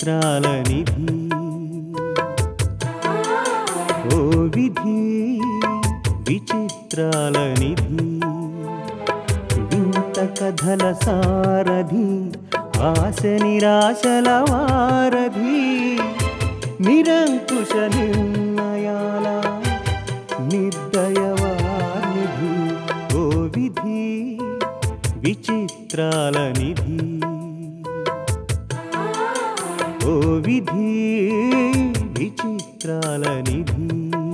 విచిత్రాల నిధి ఓ విధి విచిత్రాల నిధి వింత కథల సారథి ఆశ నిరాశల వారధి నిరంకుశ నిర్ణయాల నిర్దయవానిధి ఓ విధి విచిత్రాల నిధి ఓ విధి విచిత్రాల నిధి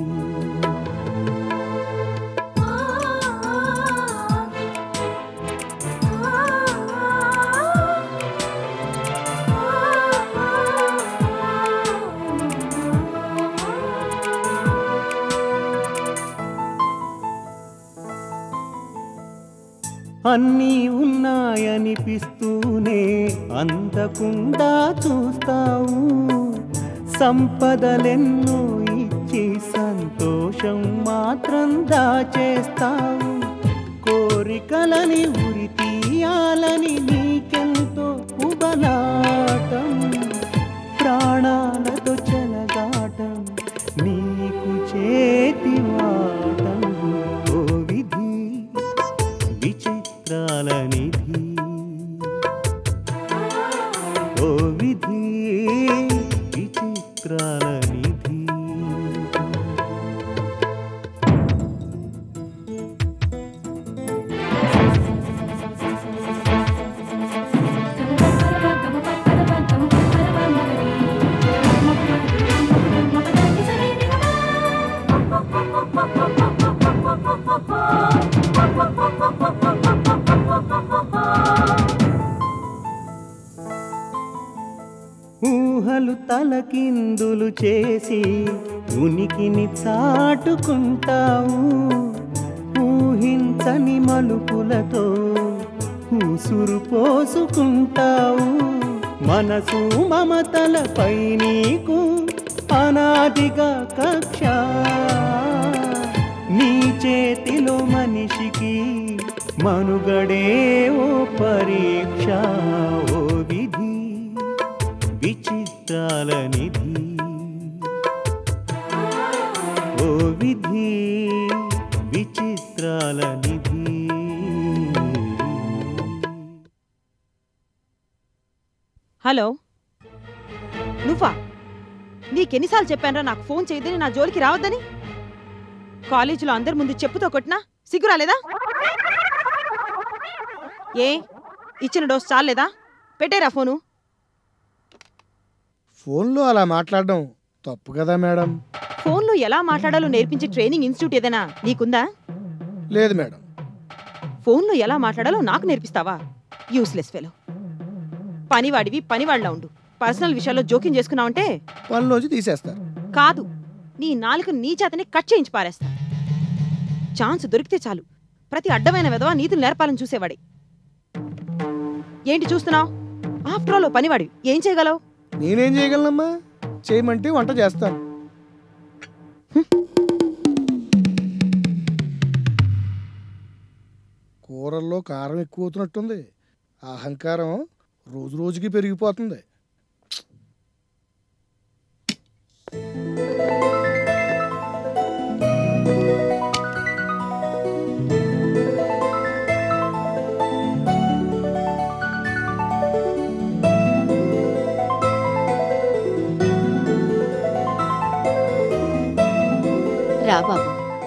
అన్నీ ఉన్నాయనిపిస్తూనే అందకుండా చూస్తావు సంపదలెన్నో ఇచ్చి సంతోషం మాత్రం దాచేస్తావు కోరికలని ఉరి తీయాలని నీకెంతో ఉబలాటం ప్రాణాలతో చెలగాటం నీకు చేతి వాటం ఓ విధి విచిత్రాల నిధి ఓ విధి విచిత్రాల నిధి ఊహలు తలకిందులు చేసి ఉనికిని చాటుకుంటావు ఊహించని మలుపులతో ఊసురు పోసుకుంటావు మనసు మమతలపై నీకు అనాదిగా కక్ష నీ చేతిలో మనిషికి మనుగడే ఓ పరీక్ష ఓ విధి విచిత్రాల నిధి ఓ విధి విచిత్రాల నిధి హలో నువ్వా నీకెన్నిసార్లు చెప్పానరా నాకు ఫోన్ చేయదని నా జోలికి రావద్దని కాలేజీలో అందరి ముందు చెప్పుతో కొట్టినా సిగ్గు రాలేదా ఏ ఇచ్చిన డోస్ చాలేదా పెట్టేరా ఫోను ఫోన్లో అలా మాట్లాడడం తప్పు కదా మేడం ఫోన్లో ఎలా మాట్లాడాలో నేర్పించే ట్రైనింగ్ ఇన్స్టిట్యూట్ ఏదైనా నీకుందా లేదు మేడం ఫోన్లో ఎలా మాట్లాడాలో నాకు నేర్పిస్తావా యూస్లెస్ ఫెలో పనివాడివి పనివాడిలా ఉండు పర్సనల్ విషయాల్లో జోక్యం చేసుకున్నావంటే పనిలోంచి తీసేస్తారు కాదు నీ నాలుక నీ చేతనే కట్ చేయించి పారేస్తా ఛాన్స్ దొరికితే చాలు ప్రతి అడ్డమైన విధవ నీతులు నేర్పాలని చూసేవాడే ఏంటి చూస్తున్నావు ఆఫ్టర్ ఆల్ ఓ పనివాడి ఏం చేయగలవు నేనేం చేయగలనమ్మా చేయమంటే వంట చేస్తాను కూరల్లో కారం ఎక్కువ అవుతున్నట్టుంది ఆ అహంకారం రోజు రోజుకి పెరిగిపోతుంది రా బాబు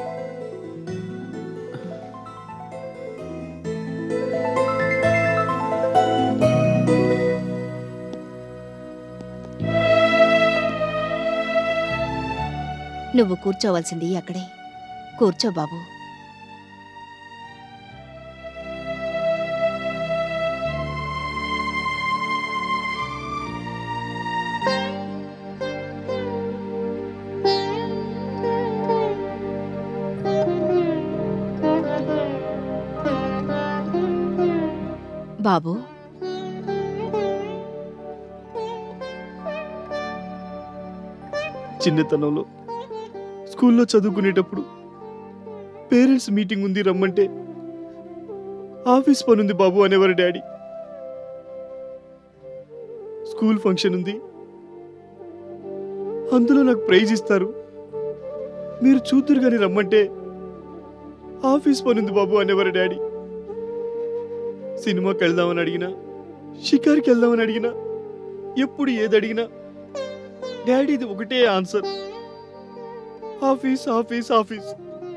నువ్వు కూర్చోవలసింది అక్కడే కూర్చో బాబు బాబు చిన్నతనంలో స్కూల్లో చదువుకునేటప్పుడు పేరెంట్స్ మీటింగ్ ఉంది రమ్మంటే ఆఫీస్ పనుంది బాబు అనేవారు డాడీ స్కూల్ ఫంక్షన్ ఉంది అందులో నాకు ప్రైజ్ ఇస్తారు మీరు చూద్దరు కానీ రమ్మంటే ఆఫీస్ పనుంది బాబు అనేవారు డాడీ సినిమాకి వెళ్దామని అడిగినా షికార్కి వెళ్దామని అడిగినా ఎప్పుడు ఏది అడిగినా డాడీది ఒకటే ఆన్సర్ ఆఫీస్ ఆఫీస్ ఆఫీస్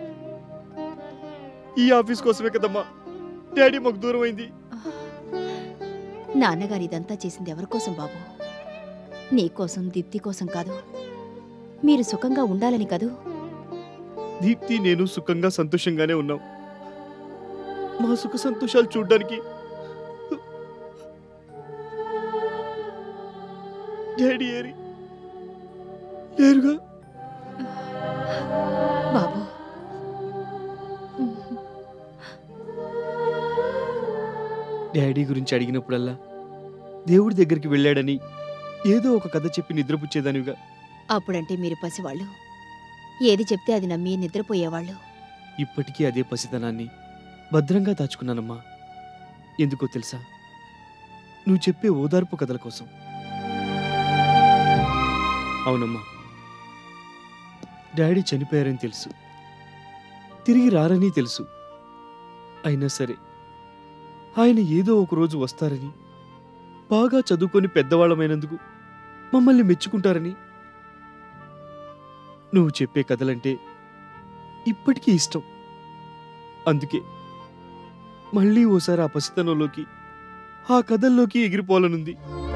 ఈ ఆఫీస్ కోసమే కదమ్మా డాడీ మాకు దూరం అయింది నాన్నగారు ఇదంతా చేసింది ఎవరి కోసం బాబు నీకోసం దీప్తి కోసం కాదు మీరు సుఖంగా ఉండాలని కదూ దీప్తి నేను సుఖంగా సంతోషంగానే ఉన్నాం మా సుఖ సంతోషాలు చూడ్డానికి డాడీ ఏరి లేరుగా బాబు డాడీ గురించి అడిగినప్పుడల్లా దేవుడి దగ్గరికి వెళ్ళాడని ఏదో ఒక కథ చెప్పి నిద్రపుచ్చేదానివిగా అప్పుడంటే మీరు పసివాళ్ళు ఏది చెప్తే అది నమ్మి నిద్రపోయేవాళ్ళు ఇప్పటికీ అదే పసితనాన్ని భద్రంగా దాచుకున్నానమ్మా ఎందుకో తెలుసా నువ్వు చెప్పే ఓదార్పు కథల కోసం అవునమ్మా డాడీ చనిపోయారని తెలుసు తిరిగి రారని తెలుసు అయినా సరే ఆయన ఏదో ఒక రోజు వస్తారని బాగా చదువుకొని పెద్దవాళ్ళమైనందుకు మమ్మల్ని మెచ్చుకుంటారని నువ్వు చెప్పే కథలంటే ఇప్పటికీ ఇష్టం అందుకే మళ్ళీ ఓసారి ఆ పసితనంలోకి ఆ కథల్లోకి ఎగిరిపోవాలనుంది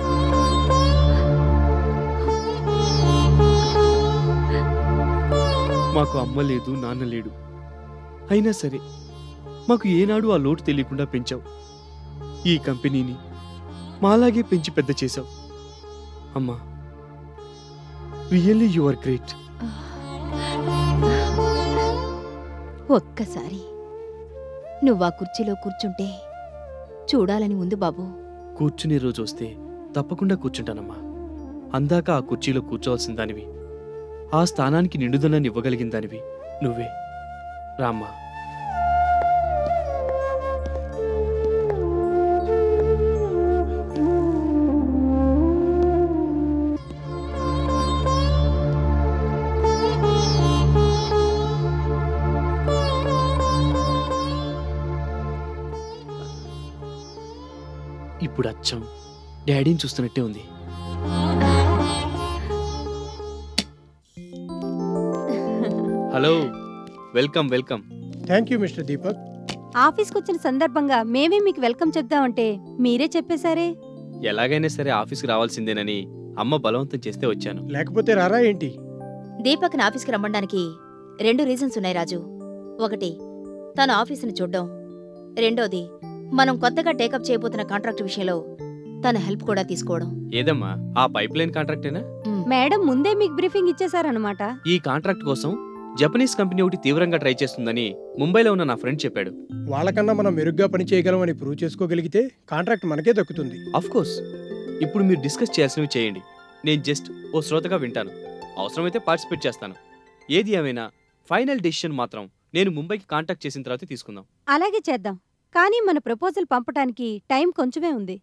మాకు అమ్మ లేదు నాన్న లేడు అయినా సరే మాకు ఏనాడు ఆ లోటు తెలియకుండా పెంచావు ఈ కంపెనీని మాలాగే పెంచి పెద్ద చేశావు అమ్మా రియల్లీ యు ఆర్ గ్రేట్ ఒక్కసారి నువ్వు ఆ కుర్చీలో కూర్చుంటే చూడాలని ఉంది బాబు కూర్చునే రోజు వస్తే తప్పకుండా కూర్చుంటానమ్మా అందాక ఆ కుర్చీలో కూర్చోవలసిన దానివి ఆ స్థానానికి నిండుదనాన్ని ఇవ్వగలిగిన దానివి నువ్వే రామ్మా ఇప్పుడు అచ్చం డాడీని చూస్తున్నట్టే ఉంది hello welcome welcome thank you mister Deepak ఆఫీస్కి వచ్చిన సందర్భంగా మేమే మీకు వెల్కమ్ చెప్దామంటే మీరే చెప్పేశారే ఎలాగైనా సరే ఆఫీస్కి రావాల్సిందేనని అమ్మ బలవంతం చేస్తే వచ్చాను లేకపోతే రారా ఏంటి దీపక్ని ఆఫీస్కి రమ్మడానికి రెండు రీజన్స్ ఉన్నాయి రాజు ఒకటి తన ఆఫీసుని చూడ్డం రెండోది మనం కొత్తగా టేకప్ చేయబోతున్న కాంట్రాక్ట్ విషయంలో తన హెల్ప్ కూడా తీసుకోవడం ఏదమ్మా ఆ పైప్ లైన్ కాంట్రాక్టేనా మేడం ముందే మీకు బ్రీఫింగ్ ఇచ్చేశారనమాట ఈ కాంట్రాక్ట్ కోసం జపనీస్ కంపెనీ ఒకటి తీవ్రంగా ట్రై చేస్తుందని ముంబైలో ఉన్న నా ఫ్రెండ్ చెప్పాడు వాళ్ళకన్నా మనం మెరుగ్గా పని చేయగలమని ప్రూవ్ చేసుకోగలిగితే కాంట్రాక్ట్ మనకే దక్కుతుంది అఫ్ కోర్స్ ఇప్పుడు మీరు డిస్కస్ చేయాల్సినవి చేయండి నేను జస్ట్ ఓ శ్రోతగా వింటాను అవసరమైతే పార్టిసిపేట్ చేస్తాను ఏది ఏమైనా ఫైనల్ డెసిషన్ మాత్రం నేను ముంబైకి కాంటాక్ట్ చేసిన తర్వాత తీసుకుందాం అలాగే చేద్దాం కానీ మన ప్రపోజల్ పంపటానికి టైం కొంచెమే ఉంది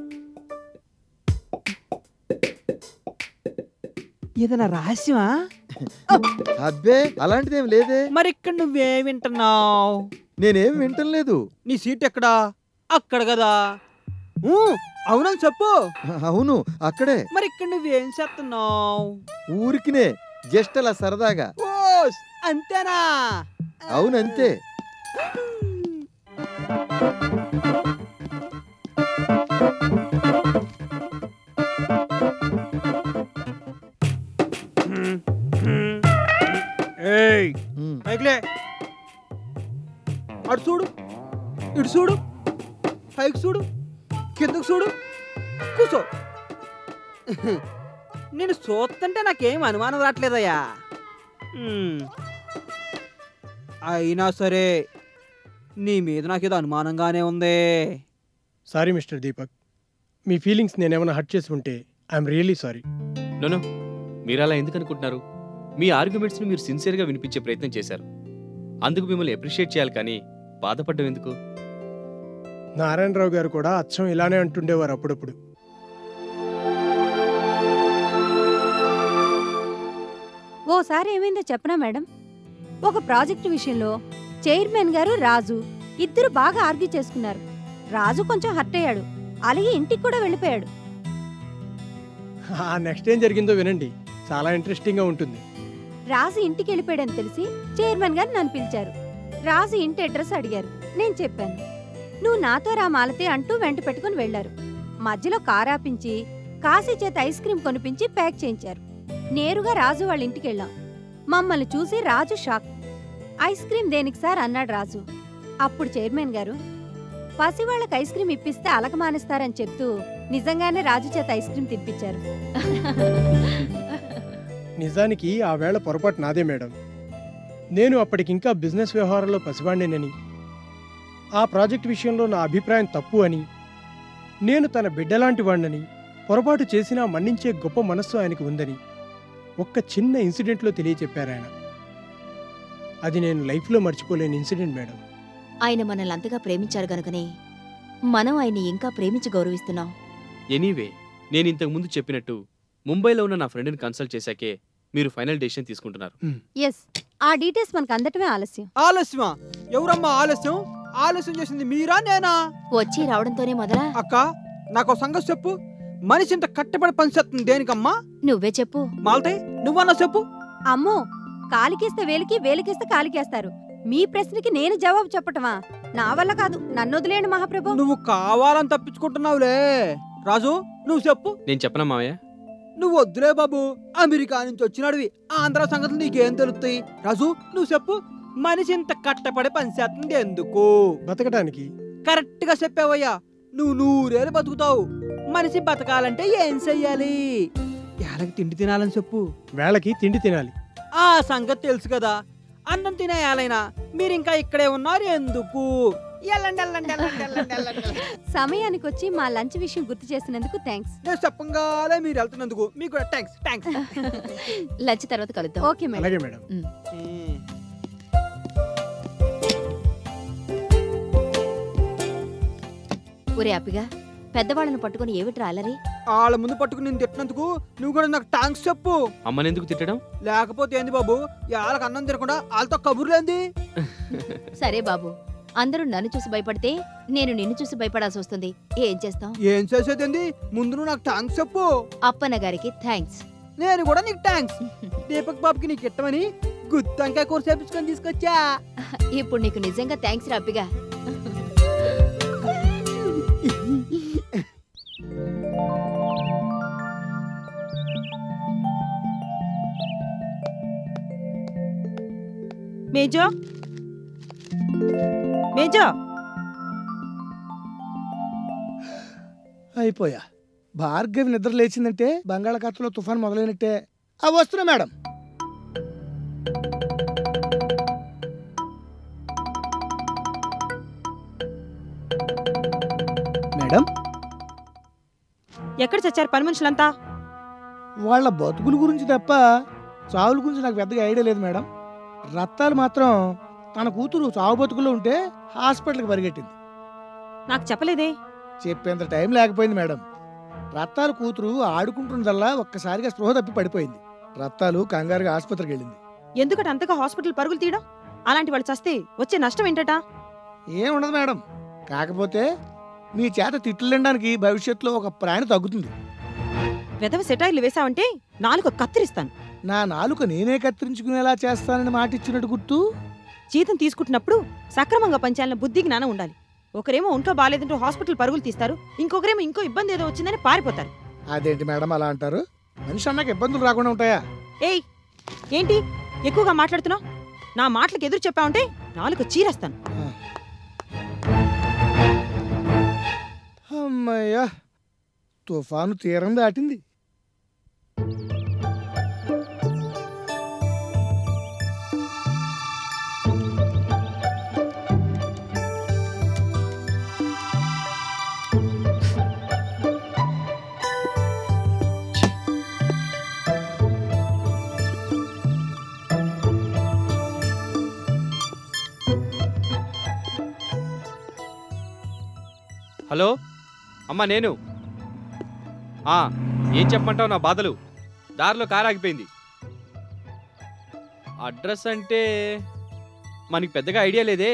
ఏదైనా రహస్యమా అబ్బే అలాంటిదేం లేదే మరి ఇక్కడ నువ్వేం వింటున్నావు నేనేం వింటం లేదు నీ సీట్ ఎక్కడా అక్కడ కదా ఊ, అవునని చెప్పు అవును అక్కడే మరి ఇక్కడ నువ్వేం చేస్తున్నావు ఊరికినే జస్ట్ అలా సరదాగా ఓస్ అంతేనా అవునంతే ఏయ్ ఉమ్. పైకిలే అటు చూడు ఇటు చూడు పైకి చూడు కిందకు చూడు కూర్చో నేను చూస్తుంటే నాకేం అనుమానం రావట్లేదయ్యా హ్మ్. అయినా సరే నీ మీద నాకేదో అనుమానంగానే ఉంది సారీ మిస్టర్ దీపక్ మీ ఫీలింగ్స్ నేనేమైనా హర్ట్ చేసి ఉంటే ఐఎమ్ రియలీ సారీ నోనో మీరు అలా ఎందుకు అనుకుంటున్నారు మీ ఆర్గ్యుమెంట్స్ని మీరు సిన్సియర్గా వినిపించే ప్రయత్నం చేశారు అందుకు మిమ్మల్ని అప్రిషియేట్ చేయాలి కానీ బాధపడ్డం ఎందుకు నారాయణరావు గారు కూడా అచ్చం ఇలానే అంటుండేవారు అప్పుడప్పుడు ఓసారి ఏమైందో చెప్పనా మేడం ఒక ప్రాజెక్టు విషయంలో చైర్మన్ గారు రాజు ఇద్దరు బాగా ఆర్గ్యూ చేసుకున్నారు రాజు కొంచెం హర్ట్ అయ్యాడు అలాగే ఇంటికి కూడా వెళ్ళిపోయాడు ఆ నెక్స్ట్ ఏం జరిగిందో వినండి చాలా ఇంట్రెస్టింగ్గా ఉంటుంది రాజు ఇంటికి వెళ్ళిపోయాడని తెలిసి చైర్మన్ గారు నన్ను పిలిచారు రాజు ఇంటి అడ్రస్ అడిగారు నేను చెప్పాను నువ్వు నాతో రా మాలతే అంటూ వెంట పెట్టుకుని వెళ్లారు మధ్యలో కారు ఆపించి కాశీ చేత ఐస్ క్రీం కొనిపించి ప్యాక్ చేయించారు నేరుగా రాజు వాళ్ళ ఇంటికి వెళ్ళాం మమ్మల్ని చూసి Raju shock ice cream sir అన్నాడు రాజు అప్పుడు చైర్మన్ గారు పసివాళ్ళకి ఐస్ క్రీం ఇప్పిస్తే అలక మానేస్తారని చెప్తూ నిజంగానే రాజు చేత ఐస్ క్రీం తినిపించారు నిజానికి ఆ వేళ పొరపాటు నాదే మేడం నేను అప్పటికింకా బిజినెస్ వ్యవహారంలో పసివాణ్ణేనని ఆ ప్రాజెక్ట్ విషయంలో నా అభిప్రాయం తప్పు అని నేను తన బిడ్డలాంటి వాణ్ణని పొరపాటు చేసినా మన్నించే గొప్ప మనస్సు ఆయనకు ఉందని ఒక్క చిన్న ఇన్సిడెంట్లో తెలియచెప్పారు ఆయన అది నేను లైఫ్లో మర్చిపోలేని ఇన్సిడెంట్ మేడం ఆయన మనల్ని అంతగా ప్రేమించారు గనుకనే మనం ఆయన్ని ఇంకా ప్రేమించి గౌరవిస్తున్నాం ఎనీవే నేను ఇంతకు ముందు చెప్పినట్టు ముంబైలో ఉన్న నా ఫ్రెండ్ని కన్సల్ట్ చేశాకే మీరు ఫైనల్ డెసిషన్ తీసుకుంటున్నారు ఎస్ ఆ డీటెయిల్స్ మనకు అందటమే ఆలస్యం ఆలస్యమా ఎవరమ్మా ఆలస్యం ఆలస్యం చేసింది మీరా నేనా వచ్చి రావడంతోనే మొదలా అక్క నాకు ఓ సంగతి చెప్పు మనిషి ఇంత కట్టబడి పనిచేస్తుంది దేనికమ్మా నువ్వే చెప్పు మాల్తే నువ్వన్నా చెప్పు అమ్మో కాలికేస్తే వేలికి వేలికేస్తే కాలికేస్తారు మీ ప్రశ్నకి నేను జవాబు చెప్పటమా నా వల్ల కాదు నన్ను వదిలేండి మహాప్రభు నువ్వు కావాలని తప్పించుకుంటున్నావులే రాజు నువ్వు చెప్పు నేను చెప్పనా మావయ్య నువ్వు వద్దులే బాబు అమెరికా నుంచి వచ్చినాడివి ఆంధ్ర సంగతులు నీకేం తెలుస్తాయి రాజు నువ్వు చెప్పు మనిషి ఇంత కట్టపడి పనిచేస్తుంది ఎందుకు బతకడానికి కరెక్ట్ గా చెప్పావయ్యా నువ్వు నూరేళ్ళు బతుకుతావు మనిషి బతకాలంటే ఏం చెయ్యాలి ఏళ్ళకి తిండి తినాలని చెప్పు వేళకి తిండి తినాలి ఆ సంగతి తెలుసు కదా అన్నం తినే ఏలైనా మీరు ఇంకా ఇక్కడే ఉన్నారు ఎందుకు ఎల్లండి ఎల్లండి ఎల్లండి ఎల్లండి ఎల్లండి ఎల్లండి. సమయానికి వచ్చి మా లంచ్ విషయం గుర్తు చేసినందుకు థ్యాంక్స్ నేను చెప్పంగానే మీరు వెళ్తున్నందుకు మీకు కూడా థ్యాంక్స్ థ్యాంక్స్ లంచ్ తర్వాత కలుద్దాం ఓకే మేడం అలాగే మేడం ఒరే అప్పిగా పెద్దవాళ్ళను పట్టుకొని ఏమిట్రా అలరి వాళ్ళ ముందు పట్టుకుని నేను తిట్టినందుకు నువ్వు కూడా నాకు థ్యాంక్స్ చెప్పు అమ్మనెందుకు తిట్టడం లేకపోతే ఏంది బాబు వాళ్ళకి అన్నం తినకుండా వాళ్ళతో కబుర్లేంది సరే బాబు అందరూ నన్ను చూసి భయపడితే నేను నిన్ను చూసి భయపడాల్సి వస్తుంది ఏం చేస్తాం ఏం చేసేది ఏంది ముందు నువ్వు నాకు థ్యాంక్స్ చెప్పు అప్పన్న గారికి థ్యాంక్స్ నేను కూడా నీకు థ్యాంక్స్ దీపక్ బాబుకి నీకు ఇట్టమని గుత్తంకాయ కూర చేపించుకొని తీసుకొచ్చా ఇప్పుడు నీకు నిజంగా థ్యాంక్స్ రా అప్పిగా మేజో మేజో అయిపోయా భార్గవి నిద్ర లేచిందంటే బంగాళాఖాతంలో తుఫాన్ మొదలైనట్టే ఆ వస్తున్నా మేడం మేడం ఎక్కడ చచ్చారు పని మనుషులంతా వాళ్ళ బతుకుల గురించి తప్ప చావుల గురించి నాకు పెద్దగా ఐడియా లేదు మేడం రత్తాలు మాత్రం తన కూతురు చావు బతుకుల్లో ఉంటే హాస్పిటల్కి పరిగెట్టింది నాకు చెప్పలేదే చెప్పేంత టైం లేకపోయింది మేడం రత్తాల కూతురు ఆడుకుంటున్నదల్లా ఒక్కసారిగా స్పృహ తప్పి పడిపోయింది రత్తాలు కంగారుగా ఆసుపత్రికి వెళ్ళింది ఎందుకట అంతగా హాస్పిటల్ పరుగులు తీయడం అలాంటి వాళ్ళు చస్తే వచ్చే నష్టం ఏంటట ఏం ఉండదు మేడం కాకపోతే మీ చేత తిట్లు తినడానికి భవిష్యత్తులో ఒక ప్రాణి తగ్గుతుంది వెదవ సెటైర్లు వేసావంటే నాలుగు కత్తిరిస్తాను నా నాలుక నేనే కత్తిరించుకునేలా చేస్తానని మాట ఇచ్చినట్టు గుర్తు జీతం తీసుకుంటున్నప్పుడు సక్రమంగా పంచాలన్న బుద్ధి జ్ఞానం ఉండాలి ఒకరేమో ఒంట్లో బాగాలేదంటూ హాస్పిటల్ పరుగులు తీస్తారు ఇంకొకరేమో ఇంకో ఇబ్బంది ఏదో వచ్చిందని పారిపోతారు అదేంటి మేడం అలా అంటారు మనిషి అన్నాక ఇబ్బందులు రాకుండా ఉంటాయా ఏయ్ ఏంటి ఎక్కువగా మాట్లాడుతున్నావు నా మాటలకు ఎదురు చెప్పావంటే నాలుగు చీరేస్తాను అమ్మయ్యా తుఫాను తీరం దాటింది హలో అమ్మా నేను ఆ, ఏం చెప్పమంటావు నా బాధలు దారిలో కారు ఆగిపోయింది అడ్రస్ అంటే మనకి పెద్దగా ఐడియా లేదే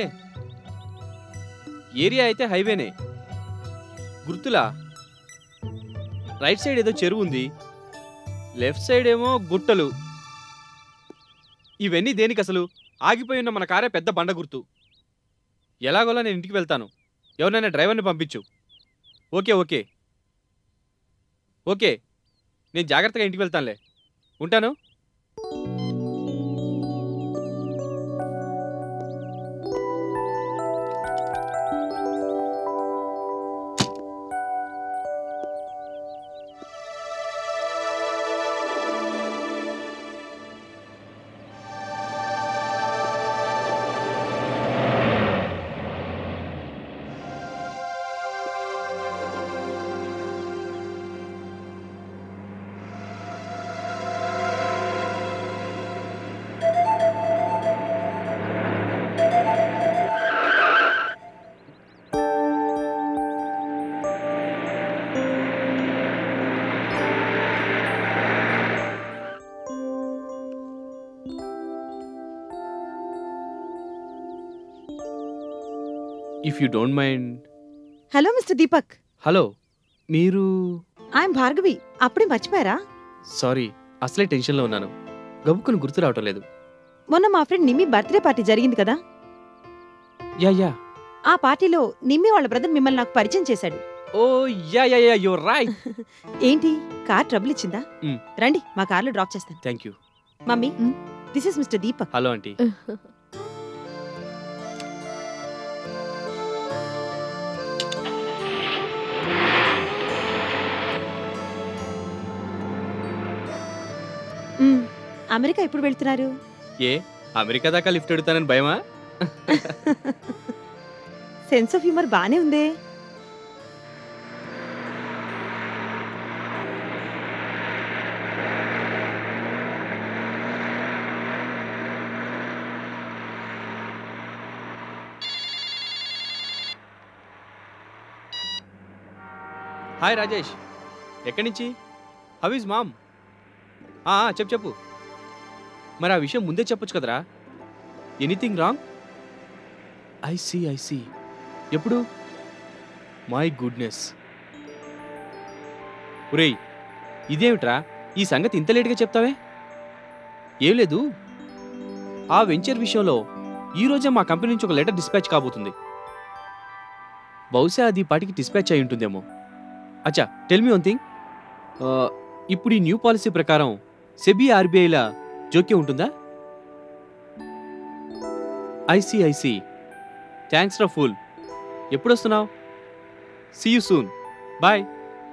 ఏరియా అయితే హైవేనే గుర్తులా రైట్ సైడ్ ఏదో చెరువు ఉంది లెఫ్ట్ సైడ్ ఏమో గుట్టలు ఇవన్నీ దేనికి అసలు ఆగిపోయి ఉన్న మన కారే పెద్ద బండ గుర్తు ఎలాగోలా నేను ఇంటికి వెళ్తాను ఎవరినైనా డ్రైవర్ని పంపించు ఓకే ఓకే ఓకే నేను జాగ్రత్తగా ఇంటికి వెళ్తానులే ఉంటాను if you don't mind hello mister Deepak hello మీరు ఐఎమ్ భార్గవి అప్పుడే మర్చిపోయారా సారీ అసలే టెన్షన్లో ఉన్నాను గబుక్కును గుర్తు రావటం లేదు మొన్న మా ఫ్రెండ్ నిమ్మి బర్త్డే పార్టీ జరిగింది కదా యా యా ఆ పార్టీలో నిమ్మి వాళ్ళ బ్రదర్ మిమ్మల్ని నాకు పరిచయం చేశాడు oh yeah yeah yeah your right ఏంటి కార్ ట్రబుల్ ఇచ్చిందా మ్. రండి మా కార్లో డ్రాప్ చేస్తాను థ్యాంక్ యూ మమ్మీ మ్. This is mister Deepak hello aunty మ్. అమెరికా ఎప్పుడు వెళ్తున్నారు ఏ అమెరికా దాకా లిఫ్ట్ అడుగుతానని భయమా సెన్స్ ఆఫ్ హ్యూమర్ బానే ఉందే హాయ్ రాజేష్ ఎక్కడి నుంచి హౌ ఇస్ మామ్ చెప్పు చెప్పు మరి ఆ విషయం ముందే చెప్పొచ్చు కదరా anything wrong I see I see ఎప్పుడు మై గుడ్నెస్ ఒరేయ్ ఇదేమిట్రా ఈ సంగతి ఇంత లేట్గా చెప్తావే ఏం లేదు ఆ వెంచర్ విషయంలో ఈ రోజే మా కంపెనీ నుంచి ఒక లెటర్ డిస్పాచ్ కాబోతుంది బహుశా అది ఈ పాటికి డిస్పాచ్ అయి ఉంటుందేమో అచ్చా టెల్ మీ వన్ థింగ్ ఇప్పుడు ఈ న్యూ పాలసీ ప్రకారం సెబీ ఆర్బీఐల జోక్యం ఉంటుందా ఐసీ ఐసీ థ్యాంక్స్ రా ఫుల్ ఎప్పుడు వస్తున్నావు సీ యూ సూన్ బాయ్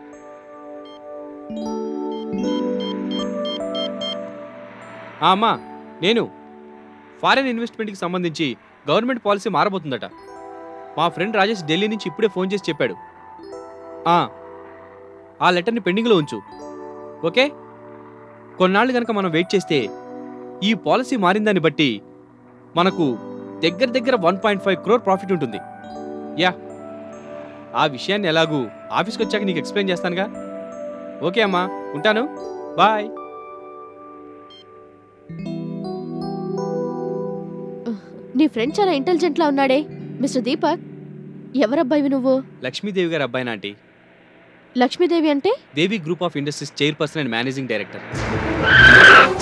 అమ్మా నేను ఫారెన్ ఇన్వెస్ట్మెంట్కి సంబంధించి గవర్నమెంట్ పాలసీ మారబోతుందట మా ఫ్రెండ్ రాజేష్ ఢిల్లీ నుంచి ఇప్పుడే ఫోన్ చేసి చెప్పాడు ఆ, ఆ లెటర్ని పెండింగ్లో ఉంచు ఓకే కొన్నాళ్ళు కనుక మనం వెయిట్ చేస్తే ఈ పాలసీ మారిందాన్ని బట్టి మనకు దగ్గర దగ్గర one point five crore profit ఉంటుంది యా ఆ విషయాన్ని ఎలాగూ ఆఫీస్కి వచ్చాక నీకు ఎక్స్ప్లెయిన్ చేస్తానుగా ఓకే అమ్మా ఉంటాను బాయ్ నీ ఫ్రెండ్ చాలా ఇంటెలిజెంట్లా ఉన్నాడే మిస్టర్ దీపక్ ఎవరబ్బాయివి నువ్వు లక్ష్మీదేవి గారు అబ్బాయి నాంటి లక్ష్మీదేవి అంటే Devi group of industries chairperson and managing director